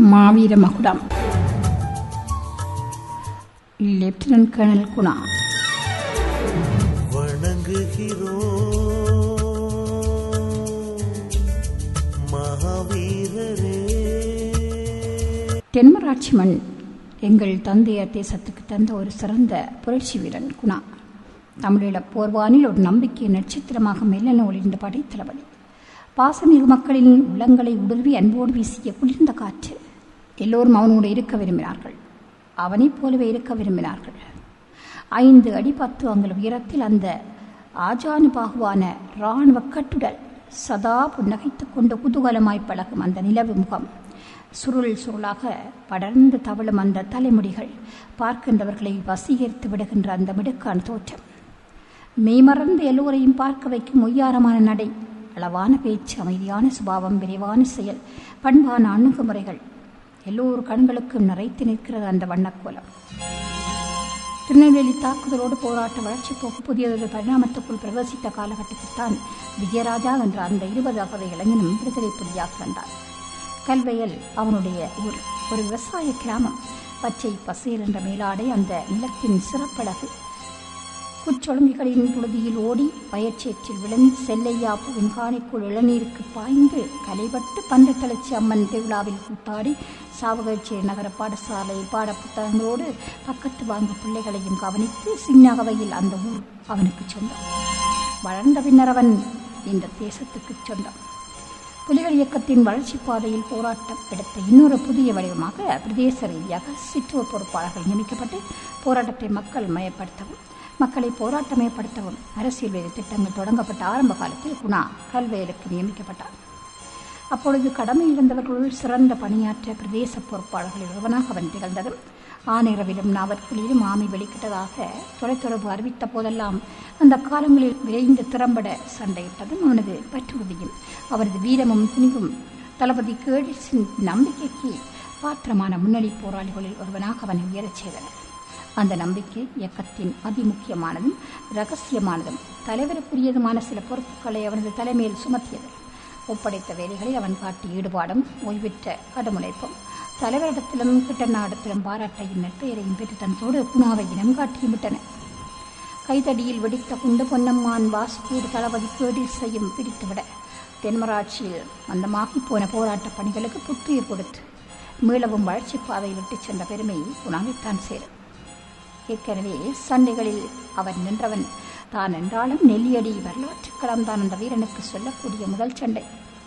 மாவீர மகுடம் lieutenant colonel Guna வணங்குகிறோம் மகாவீரரே தென்மராட்சி மண் எங்கள் தந்தையர் தேசத்துக்கு தந்த ஒரு சிறந்த புரட்சி வீரன் குணா தமிழீழ போர்வானில் ஒரு நம்பிக்கை நட்சத்திரமாக மெல்லென ஒளிர்ந்த படைத்தளபதி பாசமிகு மக்களின் உள்ளங்களை உடல்வி அன்போடு வீசிய குளிர்ந்த காற்று எல்லோரும் அவனோடு இருக்க விரும்பினார்கள் அவனைப் போலவே இருக்க விரும்பினார்கள் ஐந்து அடி பத்து அங்குல உயரத்தில் அந்த ஆஜானுபாகுவான இராணுவ கட்டுடல் சதா புன்னகைத்துக் கொண்டு குதூகலமாய் பழகும் அந்த நிலவு முகம் சுருள் சுருளாக படர்ந்து தவழும் அந்த தலைமுடிகள் பார்க்கின்றவர்களை வசீகரித்து விடுகின்ற அந்த மிடுக்கான தோற்றம் மெய்மறந்து எல்லோரையும் பார்க்க வைக்கும் ஒய்யாரமான நடை அளவான பேச்சு அமைதியான சுபாவம் விரைவான செயல் பண்பான அணுகுமுறைகள் எல்லோர் கண்களுக்கும் நிறைத்து நிற்கிறது அந்த வண்ணக்கோலம் திருநெல்வேலி தாக்குதலோடு போராட்ட வளர்ச்சி போக்கு புதியதொரு பரிணாமத்துக்குள் பிரவேசித்த காலகட்டத்தில் தான் விஜயராஜா என்ற அந்த இருபது அகவை இளைஞனும் விடுதலை புலியாக வந்தார் கல்வயல் அவனுடைய ஊர் ஒரு விவசாய கிராமம் பச்சை பசேல் என்ற மேலாடை அந்த நிலத்தின் சிறப்பழகு குச்சொழுங்குகளின் புழுதியில் ஓடி வயச்சேற்றில் விழுந்து செல்லையா பூவின் காணிக்குள் இளநீருக்கு பாய்ந்து கலைபட்டு பன்று தளர்ச்சி அம்மன் திருவிழாவில் கூத்தாடி சாவகச்சேரி நகர பாடசாலையில் பாட புத்தகங்களோடு பக்கத்து வாங்கி பிள்ளைகளையும் கவனித்து சின்னகவையில் அந்த ஊர் அவனுக்கு சொந்தம் வளர்ந்த பின்னர் அவன் இந்த தேசத்துக்கு சொந்தம் புலிகள் இயக்கத்தின் வளர்ச்சி பாதையில் போராட்டம் எடுத்த இன்னொரு புதிய வடிவமாக பிரதேச ரீதியாக சிற்றுவ பொறுப்பாளர்கள் நியமிக்கப்பட்டு போராட்டத்தை மக்கள் மயப்படுத்தவும் மக்களை போராட்டமயப்படுத்தவும் அரசியல் வேறு திட்டங்கள் தொடங்கப்பட்ட ஆரம்ப காலத்தில் குணா கல்வேலுக்கு நியமிக்கப்பட்டார் அப்பொழுது கடமையில் இருந்தவர்களுள் சிறந்த பணியாற்ற பிரதேச பொறுப்பாளர்களில் ஒருவனாக அவன் திகழ்ந்ததும் ஆனிரவிலும் நாவற்குழியிலும் ஆமை வெளிக்கிட்டதாக தொலைத்தொடர்பு அறிவித்த போதெல்லாம் அந்த காலங்களில் விரைந்து திறம்பட சண்டையிட்டதும் அவனது பற்றுறுதியும் அவரது வீரமும் துணிவும் தளபதி கேடிஸின் நம்பிக்கைக்கு பாத்திரமான முன்னணி போராளிகளில் ஒருவனாக அவனை உயரச் செய்தன அந்த நம்பிக்கை இயக்கத்தின் அதிமுக்கியமானதும் ரகசியமானதும் தலைவருக்குரியதுமான சில பொறுப்புகளை அவனது தலைமையில் சுமத்தியது ஒப்படைத்த வேலைகளில் அவன் காட்டிய ஈடுபாடும் ஓய்விட்ட கடுமுனைப்பும் தலைவரிடத்திலும் கிட்டனாடத்திலும் பாராட்டையும் நெற்பெயரையும் பெற்று தனத்தோடு குணாவை இனம் காட்டியும் விட்டன கைதடியில் வெடித்த குண்டு பொன்னம்மான் வாசுகூர் தளபதி கேடிசையும் பிரித்துவிட தென்மராட்சியில் மந்தமாகி போன போராட்ட பணிகளுக்கு புத்துயிர் கொடுத்து மீளவும் வளர்ச்சி பாதை விட்டுச் சென்ற பெருமை குணாவைத்தான் சேரும் ஏற்கனவே சண்டைகளில் அவன் நின்றவன் தான் என்றாலும் நெல்லியடி வரலாற்றுக்களம் தான் அந்த வீரனுக்கு சொல்லக்கூடிய முதல் சண்டை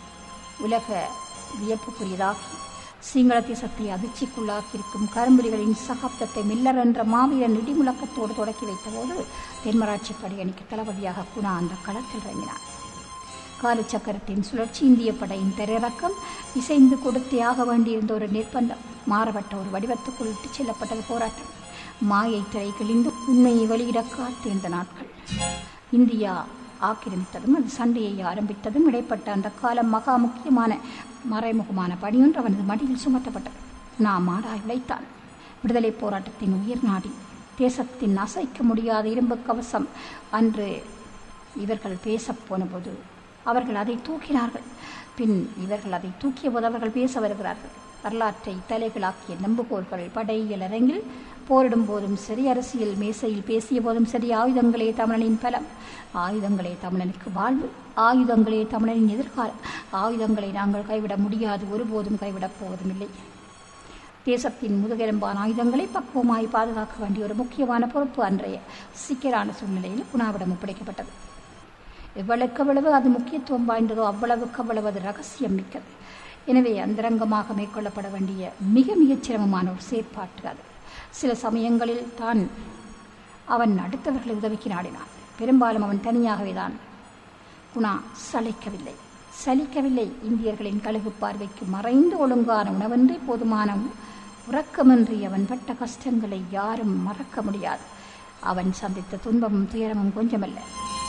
உலக வியப்புக்குரியதாகி சிங்கள தேசத்தை அதிர்ச்சிக்குள்ளாக்கியிருக்கும் கரும்புலிகளின் சகாப்தத்தை மில்லர் என்ற மாவீரன் இடிமுழக்கத்தோடு தொடக்கி வைத்தபோது தென்மராட்சி படையணிக்கு தளபதியாக குணா அந்த களத்தில் இறங்கினார் காலச்சக்கரத்தின் சுழற்சி இந்திய படையின் திரையிறக்கம் இசைந்து கொடுத்தே ஆக வேண்டியிருந்த ஒரு நிர்பந்தம் மாறப்பட்ட ஒரு வடிவத்துக்குள் இட்டுச் செல்லப்பட்டது போராட்டம் மாயை திரை கிழிந்து உண்மையை வெளியிட காத்திருந்த நாட்கள் இந்தியா ஆக்கிரமித்ததும் அது சண்டையை ஆரம்பித்ததும் இடைப்பட்ட அந்த காலம் மகா முக்கியமான மறைமுகமான பணியொன்று அவனது மடியில் சுமத்தப்பட்டது நாம் மாடாய் உழைத்தான் விடுதலை போராட்டத்தின் உயிர் நாடி தேசத்தின் அசைக்க முடியாத இரும்பு கவசம் அன்று இவர்கள் பேசப் போனபோது அவர்கள் அதை தூக்கினார்கள் பின் இவர்கள் அதை தூக்கிய போது அவர்கள் பேச வருகிறார்கள் வரலாற்றை தலைகளாக்கிய நம்புகோள்கள் படையியல் அரங்கில் போரிடும் போதும் சரி அரசியல் மேசையில் பேசிய போதும் சரி ஆயுதங்களே தமிழனின் பலம் ஆயுதங்களே தமிழனுக்கு வாழ்வு ஆயுதங்களே தமிழனின் எதிர்காலம் ஆயுதங்களை நாங்கள் கைவிட முடியாது ஒருபோதும் கைவிடப் போவதும் இல்லை தேசத்தின் முதுகெலும்பான ஆயுதங்களை பக்குவமாய் பாதுகாக்க வேண்டிய ஒரு முக்கியமான பொறுப்பு அன்றைய சிக்கலான சூழ்நிலையில் குணாவிடம் ஒப்படைக்கப்பட்டது எவ்வளவுக்கு எவ்வளவு அது முக்கியத்துவம் வாய்ந்ததோ அவ்வளவுக்கு அவ்வளவு அது ரகசியம் மிக்கது எனவே அந்தரங்கமாக மேற்கொள்ளப்பட வேண்டிய மிக மிகச் சிரமமான ஒரு செயற்பாட்டு அது சில சமயங்களில் தான் அவன் அடுத்தவர்களை உதவிக்கு நாடினான் பெரும்பாலும் அவன் தனியாகவே தான் குணா சளைக்கவில்லை சலிக்கவில்லை இந்தியர்களின் கழுகு பார்வைக்கு மறைந்து ஒழுங்கான உணவன்றி போதுமான உறக்கமின்றி அவன் பட்ட கஷ்டங்களை யாரும் மறக்க முடியாது அவன் சந்தித்த துன்பமும் துயரமும் கொஞ்சமல்ல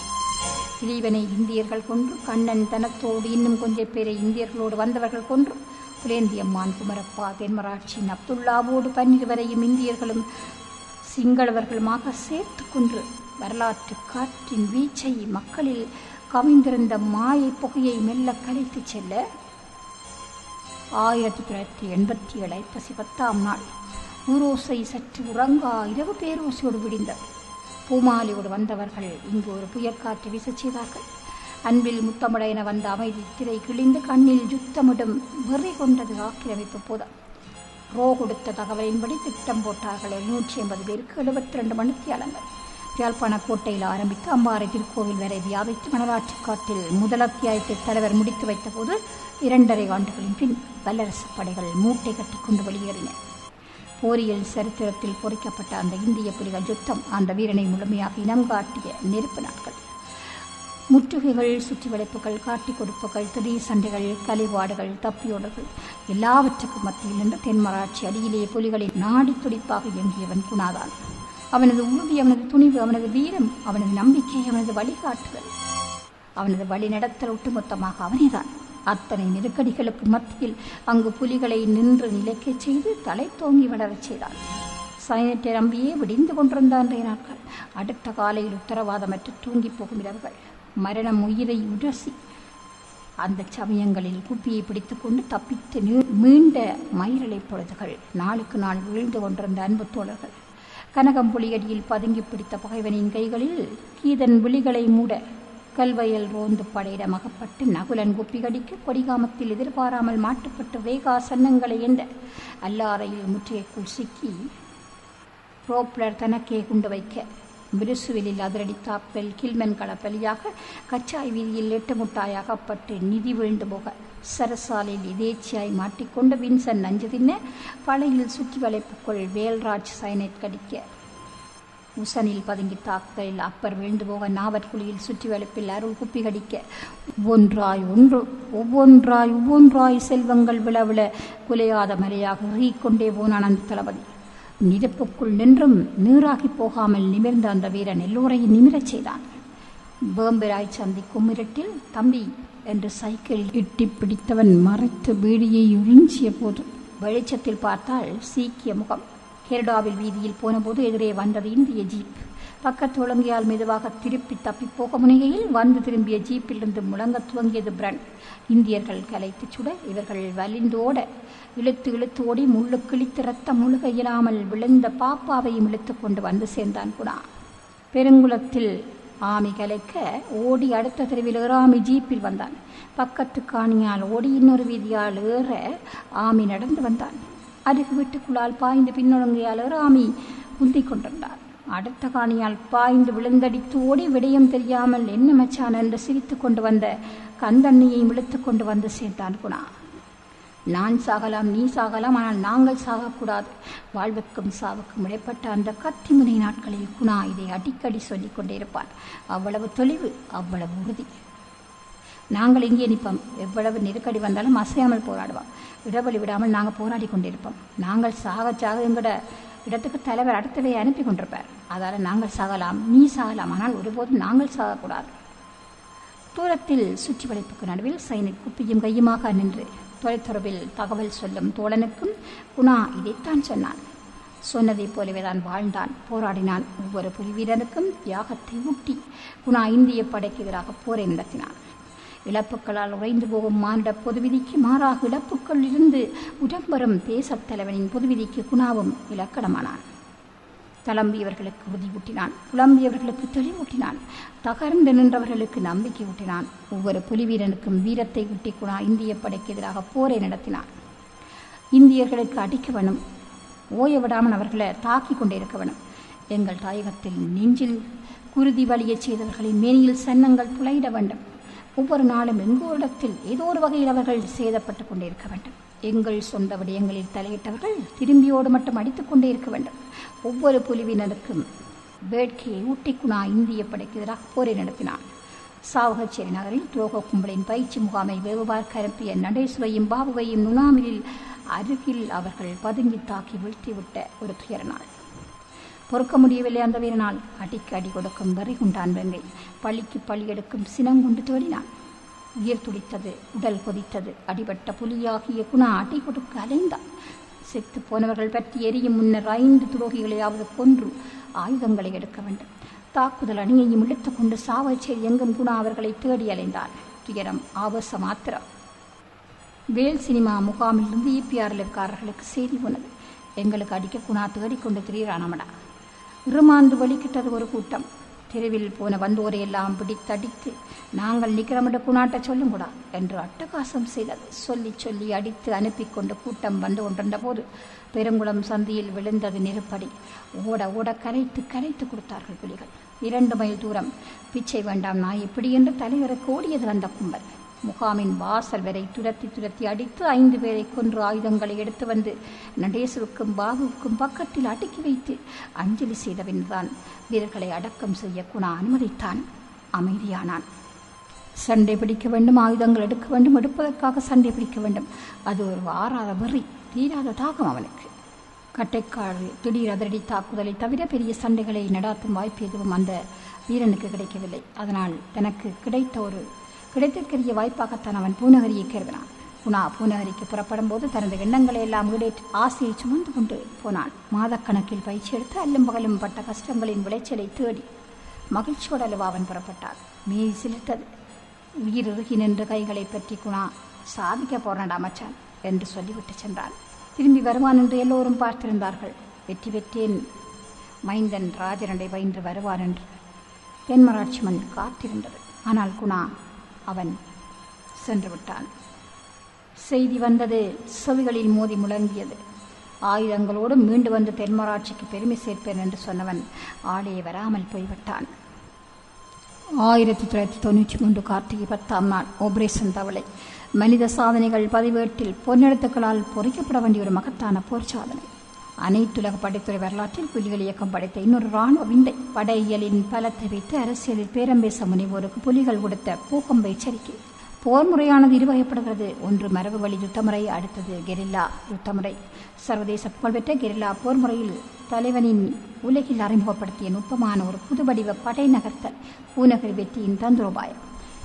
திலீவனை இந்தியர்கள் கொன்று கண்ணன் தனத்தோடு இன்னும் கொஞ்சம் பேரை இந்தியர்களோடு வந்தவர்கள் கொன்று புலேந்தியம்மான் குமரப்பா தென்மராட்சியின் அப்துல்லாவோடு பன்னிருவரையும் இந்தியர்களும் சிங்களவர்களுமாக சேர்த்து கொன்று வரலாற்று காற்றின் வீச்சை மக்களில் கவிந்திருந்த மாயை புகையை மெல்ல கலைத்துச் செல்ல ஆயிரத்தி தொள்ளாயிரத்தி எண்பத்தி ஏழு ஐப்பசி பத்தாம் நாள் ஊரோசை சற்று உறங்கா இரவு பேரோசையோடு விடிந்தது பூமாலியோடு வந்தவர்கள் இங்கு ஒரு புயற்காற்று வீசச் செய்தார்கள் அன்பில் முத்தமிடையென வந்த அமைதி திரை கிழிந்து கண்ணில் யுத்தமிடும் வெறி கொண்டது ஆக்கிரமிப்பு போதும் ரோ கொடுத்த தகவலின்படி திட்டம் போட்டார்கள் எழுநூற்றி எண்பது பேருக்கு எழுபத்தி ரெண்டு மணித்தியாலங்கள் யாழ்ப்பாண கோட்டையில் ஆரம்பித்து அம்பாறை திருக்கோவில் வரை வியாபித்து மணலாற்றுக் காட்டில் முதல் அத்தியாயத்தை தலைவர் முடித்து வைத்தபோது இரண்டரை ஆண்டுகளின் பின் வல்லரசு படைகள் மூட்டை கட்டி கொண்டு வெளியேறின போரியல் சரித்திரத்தில் பொறிக்கப்பட்ட அந்த இந்திய புலிகள் யுத்தம் அந்த வீரனை முழுமையாக இனம் காட்டிய நெருப்பு நாட்கள் முற்றுகைகள் சுற்றி வளைப்புகள் காட்டிக் கொடுப்புகள் திடீர் சண்டைகள் கலிவாடுகள் தப்பியோடுகள் எல்லாவற்றுக்கும் மத்தியில் நின்று தென்மராட்சி அடியிலே புலிகளின் நாடி துடிப்பாக இயங்கியவன் குணாதான் அவனது உறுதி அவனது துணிவு அவனது வீரம் அவனது நம்பிக்கை அவனது வழிகாட்டுதல் அவனது வழிநடத்தல் ஒட்டுமொத்தமாக அவனேதான் அத்தனை நெருக்கடிகளுக்கு மத்தியில் அங்கு புலிகளை நின்று நிலைக்கச் செய்து தலை தோங்கி வளரச் செய்தான் சைனத்தை நம்பியே விடிந்து கொண்டிருந்த அன்றைய நாட்கள் அடுத்த காலையில் உத்தரவாதமற்று தூங்கி போகும் இரவுகள் மரணம் உயிரை உரசி அந்த சமயங்களில் குப்பியை பிடித்துக்கொண்டு தப்பித்து நீ- மீண்ட மயிரலை பொழுதுகள் நாளுக்கு நாள் வீழ்ந்து கொண்டிருந்த அன்பு தோழர்கள் கனகம் புலியடியில் பதுங்கி பிடித்த பகைவனின் கைகளில் கீதன் விழிகளை மூட கல்வயல் ரோந்து படையிடம் அகப்பட்டு நகுலன் குப்பி கடிக்க கொடிகாமத்தில் எதிர்பாராமல் மாட்டுப்பட்டு வேகா சன்னங்களை எந்த அல்லாரையில் முற்றையக்குள் சிக்கி புரோப்ளர் தனக்கே குண்டு வைக்க விருசுவிலில் அதிரடி தாப்பல் கில்மன் களப்பலியாக கச்சாய் வீதியில் எட்டு முட்டாய் அகப்பட்டு நிதி வீழ்ந்து போக சரசாலையில் எதேச்சியாய் மாட்டிக்கொண்டு வின்சன் நஞ்சு தின்ன பழையில் சுற்றி வளைப்புக்குள் வேல்ராஜ் சைனைட் கடிக்க உசனில் பதுங்கி தாக்குதலில் அப்பர் வீழ்ந்து போக நாவற்குழியில் சுற்றி வளைப்பில் அருள் குப்பி கடிக்க ஒன்றாய் ஒன்று ஒவ்வொன்றாய் ஒவ்வொன்றாய் செல்வங்கள் விழவிழ குலையாத மலையாக ரீக்கொண்டே போனான் அந்த தளபதி நெருப்புக்குள் நின்றும் நீராகி போகாமல் நிமிர்ந்த அந்த வீரன் எல்லோரையும் நிமிரச் செய்தான் வேம்பராய் சந்திக்கும் இருட்டில் தம்பி என்று சைக்கிளில் இட்டி பிடித்தவன் மறைத்து பீடியை உறிஞ்சிய போது வெளிச்சத்தில் பார்த்தால் சீக்கிய முகம் கெரடாவில் வீதியில் போனபோது எதிரே வந்தது இந்திய ஜீப் பக்கத்து ஒழுங்கையால் மெதுவாக திருப்பி தப்பி போக முனைகையில் வந்து திரும்பிய ஜீப்பிலிருந்து முழங்க துவங்கியது பிரன் இந்தியர்கள் கலைத்துச் சுட இவர்கள் வலிந்தோட இழுத்து இழுத்து ஓடி முள்ளு கிழித்து ரத்தம் முழுக இயலாமல் விழுந்த பாப்பாவையும் இழுத்து கொண்டு வந்து சேர்ந்தான் குணா பெருங்குளத்தில் ஆமி கலைக்க ஓடி அடுத்த தெருவில் ஏறாமி ஜீப்பில் வந்தான் பக்கத்து காணியால் ஓடி இன்னொரு வீதியால் ஏற ஆமி நடந்து வந்தான் அருகு வீட்டுக்குள்ளால் பாய்ந்து பின்னொழுங்கையால் ஏற ஆமி உந்திக் கொண்டிருந்தார் அடுத்த காணியால் பாய்ந்து விழுந்தடித்து ஓடி விடயம் தெரியாமல் என்ன மச்சான் என்று சிரித்துக் கொண்டு வந்த கந்தண்ணியை இழுத்து கொண்டு வந்து சேர்ந்தான் குணா நான் சாகலாம் நீ சாகலாம் ஆனால் நாங்கள் சாகக்கூடாது வாழ்வுக்கும் சாவுக்கும் இடைப்பட்ட அந்த கத்திமுனை நாட்களில் குணா இதை அடிக்கடி சொல்லிக் கொண்டே இருப்பான் அவ்வளவு தொலைவு அவ்வளவு உறுதி நாங்கள் இங்கே நிற்போம் எவ்வளவு நெருக்கடி வந்தாலும் அசையாமல் போராடுவோம் இடைவெளி விடாமல் நாங்கள் போராடி கொண்டிருப்போம் நாங்கள் சாக சாக எங்கட இடத்துக்கு தலைவர் அடுத்தவை அனுப்பி கொண்டிருப்பார் அதால் நாங்கள் சாகலாம் நீ சாகலாம் ஆனால் ஒருபோதும் நாங்கள் சாகக்கூடாது தூரத்தில் சுற்றி வளைப்புக்கு நடுவில் சைனிக் குப்பியும் கையுமாக நின்று தொலைத்தொடர்பில் தகவல் சொல்லும் தோழனுக்கும் குணா இதைத்தான் சொன்னான் சொன்னதைப் போலவே தான் வாழ்ந்தான் போராடினான் ஒவ்வொரு புலி வீரனுக்கும் தியாகத்தை ஊட்டி குணா இந்திய படைக்கு எதிராக போரை நடத்தினான் இழப்புகளால் உறைந்து போகும் மானிட பொதுவிதிக்கு மாறாக இழப்புக்கள் இருந்து உடம்பெறும் தேசத் தலைவனின் பொதுவிதிக்கு குணாவும் இலக்கணமானான் தளம்பியவர்களுக்கு உறுதியூட்டினான் புலம்பியவர்களுக்கு தெளிவூட்டினான் தகர்ந்து நின்றவர்களுக்கு நம்பிக்கை ஊட்டினான் ஒவ்வொரு புலிவீரனுக்கும் வீரத்தை ஊட்டி குணா இந்திய படைக்கு எதிராக போரை நடத்தினான் இந்தியர்களுக்கு அடிக்க வேணும் ஓய விடாமல் அவர்களை தாக்கி கொண்டே இருக்க வேணும் எங்கள் தாயகத்தில் நெஞ்சில் குருதி வலியச் செய்தவர்களின் மேனியில் சன்னங்கள் புலையிட வேண்டும் ஒவ்வொரு நாளும் எங்கோ இடத்தில் ஏதோ ஒரு வகையில் அவர்கள் சேதப்பட்டு கொண்டே இருக்க வேண்டும் எங்கள் சொந்த விடயங்களில் தலையிட்டவர்கள் திரும்பியோடு மட்டும் அடித்துக் கொண்டே இருக்க வேண்டும் ஒவ்வொரு புலிவினருக்கும் வேட்கையை ஊட்டிக்குணா இந்திய படைக்கு எதிராக போரை நடத்தினான் சாவகச்சேரி நகரில் துரோக கும்பலின் பயிற்சி முகாமை வேவுபார்க்க அனுப்பிய நடேசுவையும் பாபுவையும் நுணாமிலில் அருகில் அவர்கள் பதுங்கி தாக்கி வீழ்த்திவிட்ட ஒரு துயர நாள் பொறுக்க முடியவில்லை அந்த வீரனால் அடிக்கு அடி கொடுக்கும் வரி கொண்டான் வெங்கை பள்ளிக்கு பள்ளி எடுக்கும் சினங்குண்டு தேடினான் உயிர் துடித்தது உடல் கொதித்தது அடிபட்ட புலியாகிய குணா அடி கொடுக்க அலைந்தான் செத்து போனவர்கள் பற்றி எரியும் முன்னர் ஐந்து துரோகிகளையாவது கொன்று ஆயுதங்களை எடுக்க வேண்டும் தாக்குதல் அணியையும் இழுத்துக் கொண்டு சாவச்சேரி எங்கும் குணா அவர்களை தேடி அலைந்தான் துயரம் ஆபாச மாத்திரம் வேல் சினிமா முகாமிலிருந்து இபிஆர்எல்காரர்களுக்கு செய்தி போனது எங்களுக்கு அடிக்க குணா தேடிக்கொண்டு திரியிறானமடா இருமாந்து வலிக்கிட்டது ஒரு கூட்டம் தெருவில் போன வந்தோரை எல்லாம் பிடித்தடித்து நாங்கள் நிக்கிறமிட குணாட்ட சொல்லுங்கூடா என்று அட்டகாசம் செய்தது சொல்லி சொல்லி அடித்து அனுப்பி கொண்டு கூட்டம் வந்து கொண்டிருந்த போது பெருங்குளம் சந்தியில் விழுந்தது நெருப்படி ஓட ஓட கரைத்து கரைத்து கொடுத்தார்கள் புலிகள் இரண்டு மைல் தூரம் பிச்சை வேண்டாம் நான் எப்படி என்று தலைவருக்கு ஓடியது அந்த கும்பல் முகாமின் வாசல் வரை துரத்தி துரத்தி அடித்து ஐந்து பேரை கொன்று ஆயுதங்களை எடுத்து வந்து நடேசுவுக்கும் பாபுவுக்கும் பக்கத்தில் அடுக்கி வைத்து அஞ்சலி செய்த பின்தான் வீரர்களை அடக்கம் செய்ய குணா அனுமதித்தான் அமைதியானான் சண்டை பிடிக்க வேண்டும் ஆயுதங்கள் எடுக்க வேண்டும் எடுப்பதற்காக சண்டை பிடிக்க வேண்டும் அது ஒரு வாராத வெறி தீராத தாகம் அவனுக்கு கட்டைக்காடு திடீர் அதிரடி தாக்குதலை தவிர பெரிய சண்டைகளை நடாத்தும் வாய்ப்பு எதுவும் அந்த வீரனுக்கு கிடைக்கவில்லை அதனால் தனக்கு கிடைத்த ஒரு கிடைத்திருக்கிற வாய்ப்பாகத்தான் அவன் பூநகரியை கருதினான் குணா பூநகரிக்கு புறப்படும் போது தனது எண்ணங்களை எல்லாம் ஈடேற்று ஆசையை சுமந்து கொண்டு போனான் மாதக்கணக்கில் பயிற்சி எடுத்து அல்லும் பகலும் பட்ட கஷ்டங்களின் விளைச்சலை தேடி மகிழ்ச்சியோடு அல்லவா அவன் புறப்பட்டான் மீறி சிலிர்த்தது உயிர் இறுகி நின்ற கைகளை பற்றி குணா சாதிக்க போறான்டா மச்சான் என்று சொல்லிவிட்டு சென்றான் திரும்பி வருவான் என்று எல்லோரும் பார்த்திருந்தார்கள் வெற்றி பெற்றேன் மைந்தன் ராஜனடை பயின்று வருவான் என்று தென்மராட்சி மண் காத்திருந்தது ஆனால் குணா அவன் சென்று விட்டான் செய்தி வந்தது செவிகளில் மோதி முழங்கியது ஆயுதங்களோடு மீண்டு வந்து தென்மராட்சிக்கு பெருமை சேர்ப்பேன் என்று சொன்னவன் ஆளே வராமல் போய்விட்டான் ஆயிரத்தி தொள்ளாயிரத்தி தொண்ணூற்றி மூன்று கார்த்திகை பத்தாம் நாள் ஆபரேஷன் தவளை மனித சாதனைகள் பதிவேட்டில் பொன்னெழுத்துக்களால் பொறிக்கப்பட வேண்டிய ஒரு மகத்தான போர் சாதனை அனைத்துலக படைத்துறை வரலாற்றில் புலிகள் இயக்கம் படைத்த இன்னொரு ராணுவ விந்தை படையியலின் பலத்தை வைத்து அரசியலில் பேரம் பேச முனைவோருக்கு புலிகள் கொடுத்த பூகம்ப எச்சரிக்கை போர் முறையானது இருவகைப்படுகிறது ஒன்று மரபு வழி யுத்தமுறை அடுத்தது கெரில்லா யுத்தமுறை சர்வதேச புகழ்பெற்ற கெரில்லா போர் முறையில் தலைவனின் உலகில் அறிமுகப்படுத்திய நுட்பமான ஒரு புதுவடிவ படை நகர்த்தல் பூநகரி வெற்றியின் தந்திரோபாயம்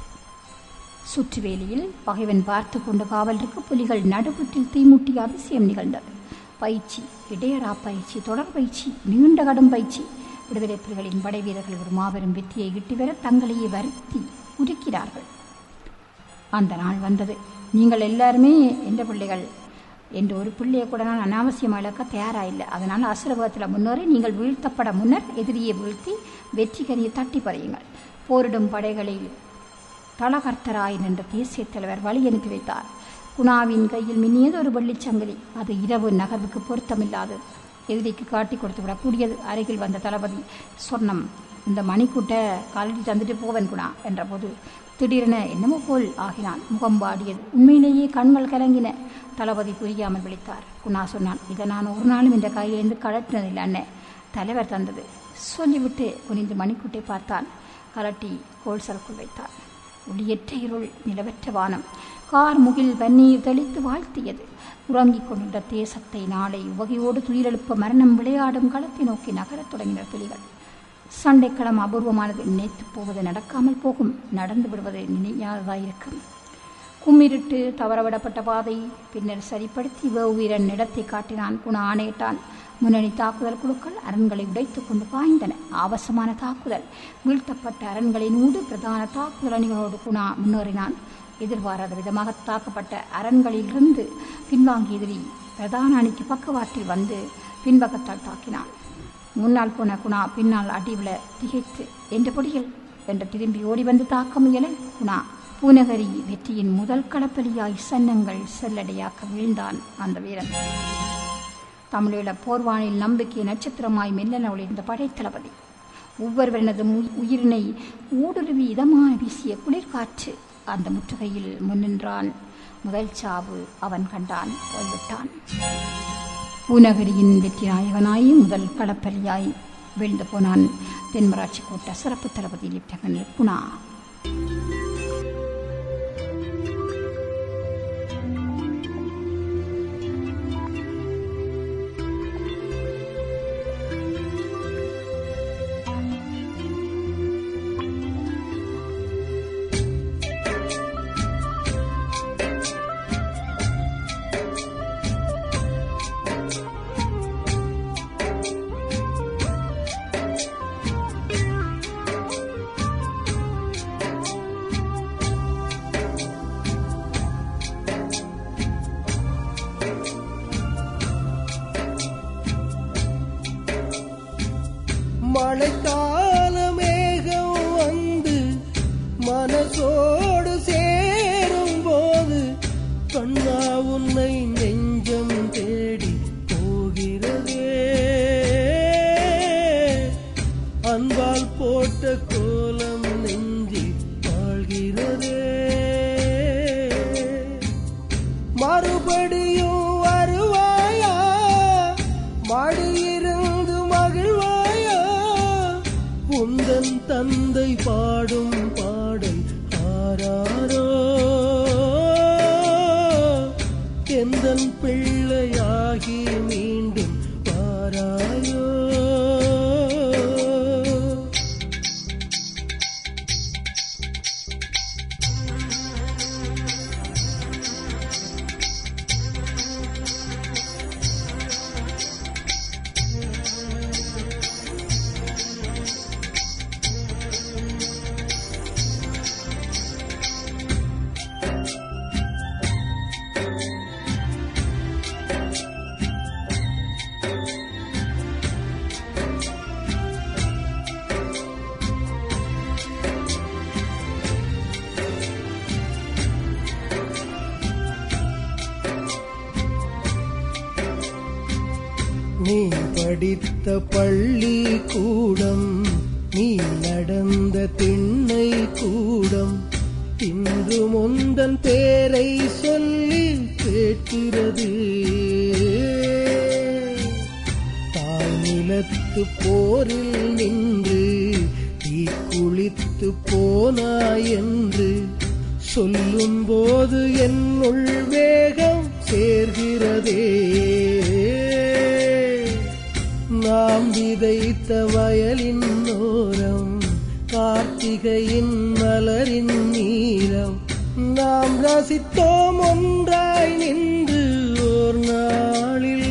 சுற்றுவேலியில் பகைவன் பார்த்து கொண்டு காவலருக்கு புலிகள் நடுவுற்றில் தீமூட்டிய அதிசயம் நிகழ்ந்தது பயிற்சி இடையரா பயிற்சி தொடர் பயிற்சி நீண்ட கடும் பயிற்சி விடுதலை புலிகளின் படை வீரர்கள் ஒரு மாபெரும் வெற்றியை இட்டு வர தங்களையே வருத்தி உருக்கிறார்கள் அந்த நாள் வந்தது நீங்கள் எல்லாருமே எந்த பிள்ளைகள் என்று ஒரு பிள்ளையை கூட நான் அனாவசியம் இழக்க தயாராயில்லை அதனால் அசுரபத்தில் முன்னேறி நீங்கள் வீழ்த்தப்பட முன்னர் எதிரியை வீழ்த்தி வெற்றிகரியை தட்டி பறியுங்கள் போரிடும் படைகளில் தளகர்த்தராய் நின்ற தேசிய தலைவர் வழி அனுப்பி வைத்தார் குணாவின் கையில் மின்னியது ஒரு வெள்ளிச்சங்கிலி அது இரவு நகர்வுக்கு பொருத்தமில்லாதது எதிரிக்கு காட்டி கொடுத்து விடக்கூடியது அருகில் வந்த தளபதி சொன்னம் இந்த மணிக்கூட்ட கழட்டி தந்துட்டு போவன் குணா என்றபோது திடீரென என்னமோ போல் ஆகினான் முகம் வாடியது உண்மையிலேயே கண்கள் கலங்கின தளபதி புரியாமல் விழித்தார் குணா சொன்னான் இதை நான் ஒரு நாளும் இந்த கையிலிருந்து கழட்டினதில்லை அண்ணே தலைவர் தந்தது சொல்லிவிட்டு குனிந்து மணிக்கூட்டை பார்த்தான் கலட்டி கோல் சரக்குள் வைத்தான் ஒளியற்ற இருள் நிலவற்ற வானம் கார் முகில் பன்னீர் தெளித்து வாழ்த்தியது உறங்கிக் கொண்டிருந்த தேசத்தை நாளை உவகையோடு துயிலெழுப்ப மரணம் விளையாடும் களத்தை நோக்கி நகரத் தொடங்கினர் புலிகள் சண்டைக்களம் அபூர்வமானது நினைத்து போவது நடக்காமல் போகும் நடந்து விடுவது நினையாததாயிருக்கும் கும்மிருட்டு தவறவிடப்பட்ட பாதை பின்னர் சரிப்படுத்தி வீரன் இடத்தை காட்டினான் குண ஆணையிட்டான் முன்னணி தாக்குதல் குழுக்கள் அரண்களை உடைத்துக் கொண்டு பாய்ந்தன ஆவசமான தாக்குதல் வீழ்த்தப்பட்ட அரண்களினூடு பிரதான தாக்குதல் அணிகளோடு குணா முன்னேறினான் எதிர்பாராத விதமாக தாக்கப்பட்ட அரண்களிலிருந்து பின்வாங்கிய எதிரி பிரதான அணிக்கு பக்கவாட்டில் வந்து பின்பக்கத்தால் தாக்கினான் முன்னால் போன குணா பின்னால் அடிவிழ திகைத்து என்ற பொடிகள் என்று திரும்பி ஓடி வந்து தாக்க முயல குணா பூநகரி வெற்றியின் முதல் களப்பலியாய் சன்னங்கள் செல்லடையாக்க வீழ்ந்தான் அந்த வீரன் தமிழீழ போர்வானில் நம்பிக்கை நட்சத்திரமாய் மெல்லன ஒளிர்ந்த படைத்தளபதி ஒவ்வொருவரினது உயிரினை ஊடுருவி இதமான வீசிய குளிர்காற்று அந்த முற்றுகையில் முன்னின்றான் முதல் சாவு அவன் கண்டான் போய்விட்டான் பூநகரியின் வெற்றி நாயகனாய் முதல் களப்பலியாய் வீழ்ந்து போனான் தென்மராட்சி கோட்ட சிறப்பு தளபதி லெப்டினன்ட் குணா மழைக்கால மேகம் வந்து மனசோடு சேரும் போது கண்ணா உன்னை நெஞ்சம் தேடி போகிறதே அன்பால் போட்ட கோலம் நெஞ்சி வாழ்கிறதே மறுபடியும் வருவாயா மடியிருந்து மகிழ்வாயா உந்தன் தந்தை பாடும் பாடல் ஆராரோ எந்தன் பிள்ளையாகி மீண்டும் வாராயோ நீ படித்த பள்ளி கூடம் நீ நடந்த திண்ணை கூடம் இன்று முந்தன் பேரை சொல்லி கேட்கிறது தாய் நிலத்து போரில் நின்று தீ குளித்து போனாய் என்று சொல்லும் போது என்னுள் வேகம் சேர்கிறதே நாம் விதைத்த வயலின் ஓரம் கார்த்திகையின் மலரின் நீரம் நாம் ரசித்தோம் ஒன்றாய் நின்று ஓர் நாளில்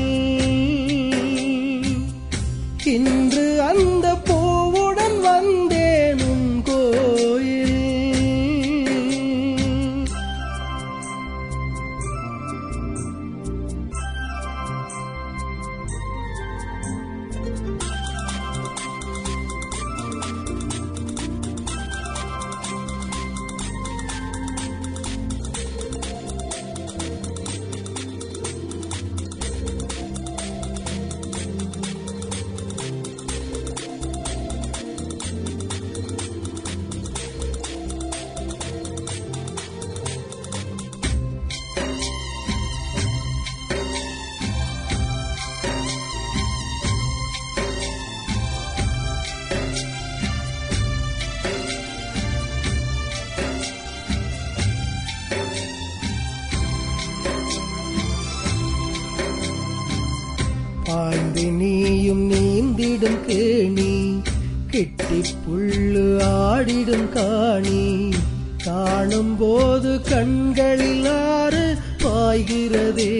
இன்று அந்த பூவுடன் வந்தேன் உன் கோயில் பாய்ந்து நீயும் நீந்திடும் கேணி கெட்டி புல்லு ஆடிடும் காணி காணும் போது கண்களில் ஆறு பாய்கிறதே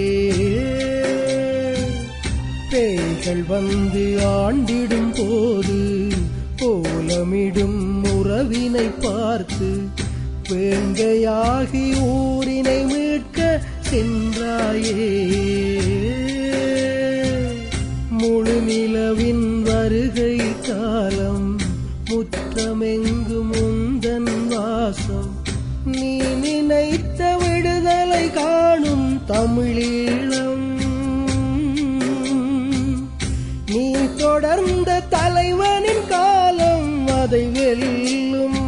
பேய்கள் வந்து ஆண்டிடும் போது கோலமிடும் உறவினை பார்த்து வேங்கையாகி ஊரினை மீட்க சென்றாயே முழு நிலவின் வருகை காலம் முற்றமெங்கும் முந்தன் வாசம் நீ நினைத்த விடுதலை காணும் தமிழீழம் நீ தொடர்ந்த தலைவனின் காலம் அதை வெல்லும்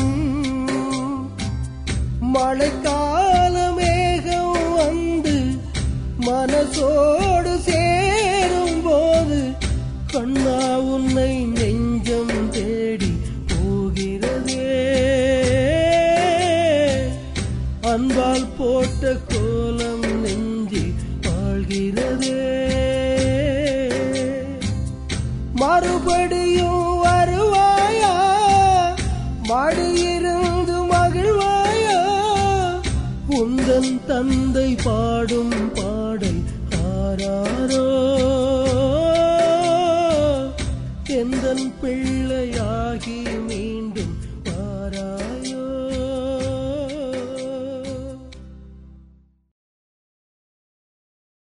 மழைக்கால மேகம் வந்து மனசோடு சேரும் போது கண்ணா உன்னை நெஞ்சம் தேடி போகிறதே அன்பால் போட்ட கோலம் நெஞ்சி வாழ்கிறதே மறுபடியும் வருவாயா மடியிருந்து மகிழ்வாயா உந்தன் தந்தை பாடும் பாடல் ஆராரோ எந்தன் பிள்ளையாகி